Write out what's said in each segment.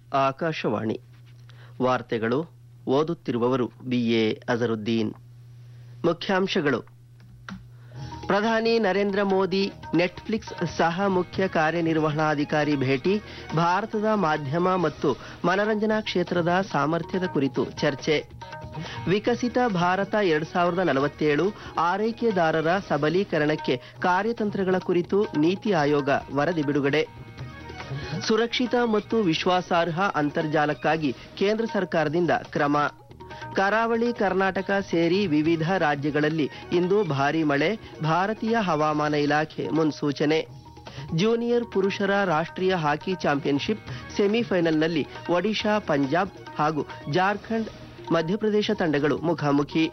ಆಕಾಶವಾಣಿ ವಾರ್ತೆಗಳು ಓದುತ್ತಿರುವವರು ಬಿಎ ಅಜರುದ್ದೀನ್ ಮುಖ್ಯಾಂಶಗಳು ಪ್ರಧಾನಿ ನರೇಂದ್ರ ಮೋದಿ ನೆಟ್ಫ್ಲಿಕ್ಸ್ ಸಹ ಮುಖ್ಯ ಕಾರ್ಯನಿರ್ವಹಣಾಧಿಕಾರಿ ಭೇಟಿ ಭಾರತದ ಮಾಧ್ಯಮ ಮತ್ತು ಮನರಂಜನಾ ಕ್ಷೇತ್ರದ ಸಾಮರ್ಥ್ಯದ ಕುರಿತು ಚರ್ಚೆ ವಿಕಸಿತ ಭಾರತ ಎರಡ್ ಸಾವಿರದ ನಲವತ್ತೇಳು ಆರೈಕೆದಾರರ ಸಬಲೀಕರಣಕ್ಕೆ ಕಾರ್ಯತಂತ್ರಗಳ ಕುರಿತು ನೀತಿ ಆಯೋಗ ವರದಿ ಬಿಡುಗಡೆ ಸುರಕ್ಷಿತ ಮತ್ತು ವಿಶ್ವಾಸಾರ್ಹ ಅಂತರ್ಜಾಲಕ್ಕಾಗಿ ಕೇಂದ್ರ ಸರ್ಕಾರದಿಂದ ಕ್ರಮ ಕರಾವಳಿ ಕರ್ನಾಟಕ ಸೇರಿ ವಿವಿಧ ರಾಜ್ಯಗಳಲ್ಲಿ ಇಂದು ಭಾರೀ ಮಳೆ ಭಾರತೀಯ ಹವಾಮಾನ ಇಲಾಖೆ ಮುನ್ಸೂಚನೆ ಜೂನಿಯರ್ ಪುರುಷರ ರಾಷ್ಟ್ರೀಯ ಹಾಕಿ ಚಾಂಪಿಯನ್ಶಿಪ್ ಸೆಮಿಫೈನಲ್ನಲ್ಲಿ ಒಡಿಶಾ ಪಂಜಾಬ್ ಹಾಗೂ ಜಾರ್ಖಂಡ್ ಮಧ್ಯಪ್ರದೇಶ ತಂಡಗಳು ಮುಖಾಮುಖಿ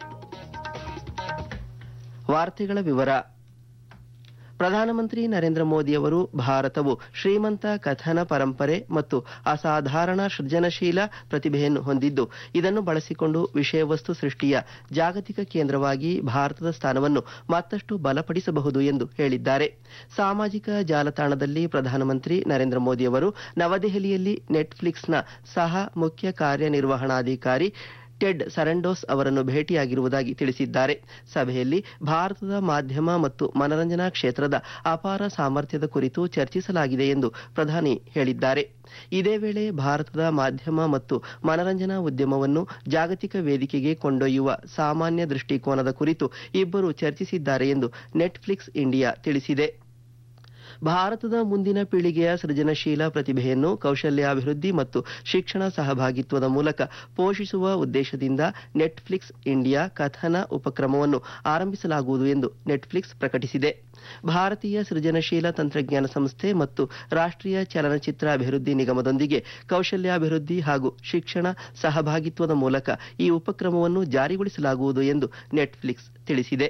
ವಾರ್ತೆಗಳ ವಿವರ ಪ್ರಧಾನಮಂತ್ರಿ ನರೇಂದ್ರ ಮೋದಿ ಅವರು ಭಾರತವು ಶ್ರೀಮಂತ ಕಥನ ಪರಂಪರೆ ಮತ್ತು ಅಸಾಧಾರಣ ಸೃಜನಶೀಲ ಪ್ರತಿಭೆಯನ್ನು ಹೊಂದಿದ್ದು ಇದನ್ನು ಬಳಸಿಕೊಂಡು ವಿಷಯವಸ್ತು ಸೃಷ್ಟಿಯ ಜಾಗತಿಕ ಕೇಂದ್ರವಾಗಿ ಭಾರತದ ಸ್ಥಾನವನ್ನು ಮತ್ತಷ್ಟು ಬಲಪಡಿಸಬಹುದು ಎಂದು ಹೇಳಿದ್ದಾರೆ ಸಾಮಾಜಿಕ ಜಾಲತಾಣದಲ್ಲಿ ಪ್ರಧಾನಮಂತ್ರಿ ನರೇಂದ್ರ ಮೋದಿ ಅವರು ನವದೆಹಲಿಯಲ್ಲಿ ನೆಟ್ಫ್ಲಿಕ್ಸ್ನ ಸಹ ಮುಖ್ಯ ಕಾರ್ಯನಿರ್ವಹಣಾಧಿಕಾರಿ ಟೆಡ್ ಸರಂಡೋಸ್ ಅವರನ್ನು ಭೇಟಿಯಾಗಿರುವುದಾಗಿ ತಿಳಿಸಿದ್ದಾರೆ ಸಭೆಯಲ್ಲಿ ಭಾರತದ ಮಾಧ್ಯಮ ಮತ್ತು ಮನರಂಜನಾ ಕ್ಷೇತ್ರದ ಅಪಾರ ಸಾಮರ್ಥ್ಯದ ಕುರಿತು ಚರ್ಚಿಸಲಾಗಿದೆ ಎಂದು ಪ್ರಧಾನಿ ಹೇಳಿದ್ದಾರೆ ಇದೇ ವೇಳೆ ಭಾರತದ ಮಾಧ್ಯಮ ಮತ್ತು ಮನರಂಜನಾ ಉದ್ಯಮವನ್ನು ಜಾಗತಿಕ ವೇದಿಕೆಗೆ ಕೊಂಡೊಯ್ಯುವ ಸಾಮಾನ್ಯ ದೃಷ್ಟಿಕೋನದ ಕುರಿತು ಇಬ್ಬರು ಚರ್ಚಿಸಿದ್ದಾರೆ ಎಂದು ನೆಟ್ಫ್ಲಿಕ್ಸ್ ಇಂಡಿಯಾ ತಿಳಿಸಿದೆ ಭಾರತದ ಮುಂದಿನ ಪೀಳಿಗೆಯ ಸೃಜನಶೀಲ ಪ್ರತಿಭೆಯನ್ನು ಕೌಶಲ್ಯಾಭಿವೃದ್ಧಿ ಮತ್ತು ಶಿಕ್ಷಣ ಸಹಭಾಗಿತ್ವದ ಮೂಲಕ ಪೋಷಿಸುವ ಉದ್ದೇಶದಿಂದ ನೆಟ್ಫ್ಲಿಕ್ಸ್ ಇಂಡಿಯಾ ಕಥನ ಉಪಕ್ರಮವನ್ನು ಆರಂಭಿಸಲಾಗುವುದು ಎಂದು ನೆಟ್ಫ್ಲಿಕ್ಸ್ ಪ್ರಕಟಿಸಿದೆ ಭಾರತೀಯ ಸೃಜನಶೀಲ ತಂತ್ರಜ್ಞಾನ ಸಂಸ್ಥೆ ಮತ್ತು ರಾಷ್ಟ್ರೀಯ ಚಲನಚಿತ್ರ ಅಭಿವೃದ್ಧಿ ನಿಗಮದೊಂದಿಗೆ ಕೌಶಲ್ಯಾಭಿವೃದ್ಧಿ ಹಾಗೂ ಶಿಕ್ಷಣ ಸಹಭಾಗಿತ್ವದ ಮೂಲಕ ಈ ಉಪಕ್ರಮವನ್ನು ಜಾರಿಗೊಳಿಸಲಾಗುವುದು ಎಂದು ನೆಟ್ಫ್ಲಿಕ್ಸ್ ತಿಳಿಸಿದೆ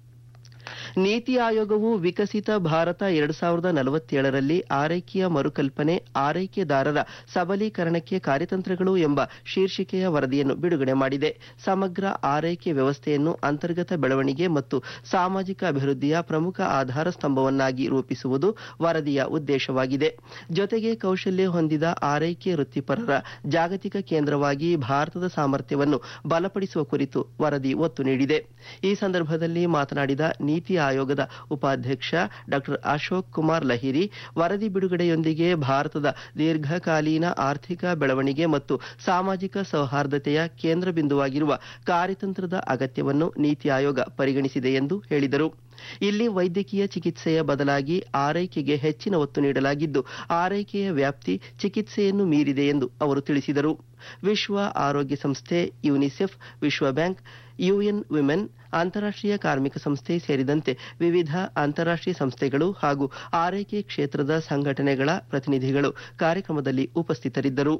ನೀತಿ ಆಯೋಗವು ವಿಕಸಿತ ಭಾರತ ಎರಡ್ ಸಾವಿರದ ನಲವತ್ತೇಳರಲ್ಲಿ ಆರೈಕೆಯ ಮರುಕಲ್ಪನೆ ಆರೈಕೆದಾರರ ಸಬಲೀಕರಣಕ್ಕೆ ಕಾರ್ಯತಂತ್ರಗಳು ಎಂಬ ಶೀರ್ಷಿಕೆಯ ವರದಿಯನ್ನು ಬಿಡುಗಡೆ ಮಾಡಿದೆ ಸಮಗ್ರ ಆರೈಕೆ ವ್ಯವಸ್ಥೆಯನ್ನು ಅಂತರ್ಗತ ಬೆಳವಣಿಗೆ ಮತ್ತು ಸಾಮಾಜಿಕ ಅಭಿವೃದ್ಧಿಯ ಪ್ರಮುಖ ಆಧಾರ ಸ್ತಂಭವನ್ನಾಗಿ ರೂಪಿಸುವುದು ವರದಿಯ ಉದ್ದೇಶವಾಗಿದೆ ಜೊತೆಗೆ ಕೌಶಲ್ಯ ಹೊಂದಿದ ಆರೈಕೆ ವೃತ್ತಿಪರರ ಜಾಗತಿಕ ಕೇಂದ್ರವಾಗಿ ಭಾರತದ ಸಾಮರ್ಥ್ಯವನ್ನು ಬಲಪಡಿಸುವ ಕುರಿತು ವರದಿ ಒತ್ತು ನೀಡಿದೆ ಈ ಸಂದರ್ಭದಲ್ಲಿ ಮಾತನಾಡಿದ ನೀತಿ ಆಯೋಗದ ಉಪಾಧ್ಯಕ್ಷ ಡಾಕ್ಟರ್ ಅಶೋಕ್ ಕುಮಾರ್ ಲಹಿರಿ ವರದಿ ಬಿಡುಗಡೆಯೊಂದಿಗೆ ಭಾರತದ ದೀರ್ಘಕಾಲೀನ ಆರ್ಥಿಕ ಬೆಳವಣಿಗೆ ಮತ್ತು ಸಾಮಾಜಿಕ ಸೌಹಾರ್ದತೆಯ ಕೇಂದ್ರ ಬಿಂದುವಾಗಿರುವ ಕಾರ್ಯತಂತ್ರದ ಅಗತ್ಯವನ್ನು ನೀತಿ ಆಯೋಗ ಪರಿಗಣಿಸಿದೆ ಎಂದು ಹೇಳಿದರು ಇಲ್ಲಿ ವೈದ್ಯಕೀಯ ಚಿಕಿತ್ಸೆಯ ಬದಲಾಗಿ ಆರೈಕೆಗೆ ಹೆಚ್ಚಿನ ಒತ್ತು ನೀಡಲಾಗಿದ್ದು ಆರೈಕೆಯ ವ್ಯಾಪ್ತಿ ಚಿಕಿತ್ಸೆಯನ್ನು ಮೀರಿದೆ ಎಂದು ಅವರು ತಿಳಿಸಿದರು ವಿಶ್ವ ಆರೋಗ್ಯ ಸಂಸ್ಥೆ ಯುನಿಸೆಫ್ ವಿಶ್ವ ಬ್ಯಾಂಕ್ ಯುಎನ್ ವಿಮೆನ್ ಅಂತಾರಾಷ್ಟ್ರೀಯ ಕಾರ್ಮಿಕ ಸಂಸ್ಥೆ ಸೇರಿದಂತೆ ವಿವಿಧ ಅಂತಾರಾಷ್ಟ್ರೀಯ ಸಂಸ್ಥೆಗಳು ಹಾಗೂ ಆರೈಕೆ ಕ್ಷೇತ್ರದ ಸಂಘಟನೆಗಳ ಪ್ರತಿನಿಧಿಗಳು ಕಾರ್ಯಕ್ರಮದಲ್ಲಿ ಉಪಸ್ಥಿತರಿದ್ದರು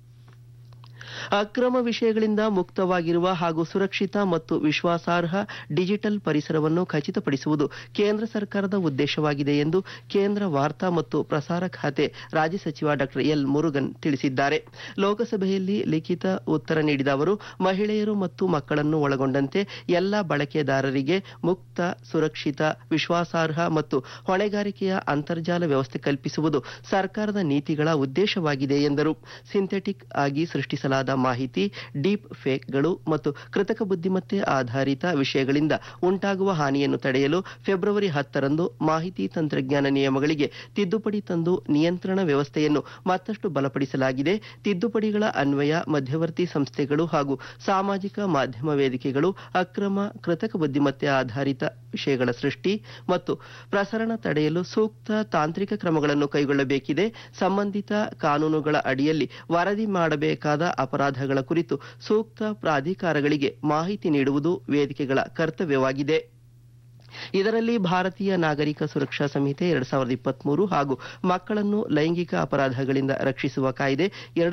ಅಕ್ರಮ ವಿಷಯಗಳಿಂದ ಮುಕ್ತವಾಗಿರುವ ಹಾಗೂ ಸುರಕ್ಷಿತ ಮತ್ತು ವಿಶ್ವಾಸಾರ್ಹ ಡಿಜಿಟಲ್ ಪರಿಸರವನ್ನು ಖಚಿತಪಡಿಸುವುದು ಕೇಂದ್ರ ಸರ್ಕಾರದ ಉದ್ದೇಶವಾಗಿದೆ ಎಂದು ಕೇಂದ್ರ ವಾರ್ತಾ ಮತ್ತು ಪ್ರಸಾರ ಖಾತೆ ರಾಜ್ಯ ಸಚಿವ ಡಾಕ್ಟರ್ ಎಲ್ ಮುರುಗನ್ ತಿಳಿಸಿದ್ದಾರೆ ಲೋಕಸಭೆಯಲ್ಲಿ ಲಿಖಿತ ಉತ್ತರ ನೀಡಿದ ಅವರು ಮಹಿಳೆಯರು ಮತ್ತು ಮಕ್ಕಳನ್ನು ಒಳಗೊಂಡಂತೆ ಎಲ್ಲ ಬಳಕೆದಾರರಿಗೆ ಮುಕ್ತ ಸುರಕ್ಷಿತ ವಿಶ್ವಾಸಾರ್ಹ ಮತ್ತು ಹೊಣೆಗಾರಿಕೆಯ ಅಂತರ್ಜಾಲ ವ್ಯವಸ್ಥೆ ಕಲ್ಪಿಸುವುದು ಸರ್ಕಾರದ ನೀತಿಗಳ ಉದ್ದೇಶವಾಗಿದೆ ಎಂದರು ಸಿಂಥೆಟಿಕ್ ಆಗಿ ಸೃಷ್ಟಿಸಲಾದ ಮಾಹಿತಿ ಡೀಪ್ ಫೇಕ್ಗಳು ಮತ್ತು ಕೃತಕ ಬುದ್ಧಿಮತ್ತೆ ಆಧಾರಿತ ವಿಷಯಗಳಿಂದ ಉಂಟಾಗುವ ಹಾನಿಯನ್ನು ತಡೆಯಲು ಫೆಬ್ರವರಿ ಹತ್ತರಂದು ಮಾಹಿತಿ ತಂತ್ರಜ್ಞಾನ ನಿಯಮಗಳಿಗೆ ತಿದ್ದುಪಡಿ ತಂದು ನಿಯಂತ್ರಣ ವ್ಯವಸ್ಥೆಯನ್ನು ಮತ್ತಷ್ಟು ಬಲಪಡಿಸಲಾಗಿದೆ ತಿದ್ದುಪಡಿಗಳ ಅನ್ವಯ ಮಧ್ಯವರ್ತಿ ಸಂಸ್ಥೆಗಳು ಹಾಗೂ ಸಾಮಾಜಿಕ ಮಾಧ್ಯಮ ವೇದಿಕೆಗಳು ಅಕ್ರಮ ಕೃತಕ ಬುದ್ಧಿಮತ್ತೆ ಆಧಾರಿತ ವಿಷಯಗಳ ಸೃಷ್ಟಿ ಮತ್ತು ಪ್ರಸರಣ ತಡೆಯಲು ಸೂಕ್ತ ತಾಂತ್ರಿಕ ಕ್ರಮಗಳನ್ನು ಕೈಗೊಳ್ಳಬೇಕಿದೆ ಸಂಬಂಧಿತ ಕಾನೂನುಗಳ ಅಡಿಯಲ್ಲಿ ವರದಿ ಮಾಡಬೇಕಾದ ಅಪರಾಧಗಳ ಕುರಿತು ಸೂಕ್ತ ಪ್ರಾಧಿಕಾರಗಳಿಗೆ ಮಾಹಿತಿ ನೀಡುವುದು ವೇದಿಕೆಗಳ ಕರ್ತವ್ಯವಾಗಿದೆ ಇದರಲ್ಲಿ ಭಾರತೀಯ ನಾಗರಿಕ ಸುರಕ್ಷಾ ಸಂಹಿತೆ ಎರಡ್ ಸಾವಿರದ ಇಪ್ಪತ್ಮೂರು ಹಾಗೂ ಮಕ್ಕಳನ್ನು ಲೈಂಗಿಕ ಅಪರಾಧಗಳಿಂದ ರಕ್ಷಿಸುವ ಕಾಯ್ದೆ ಎರಡ್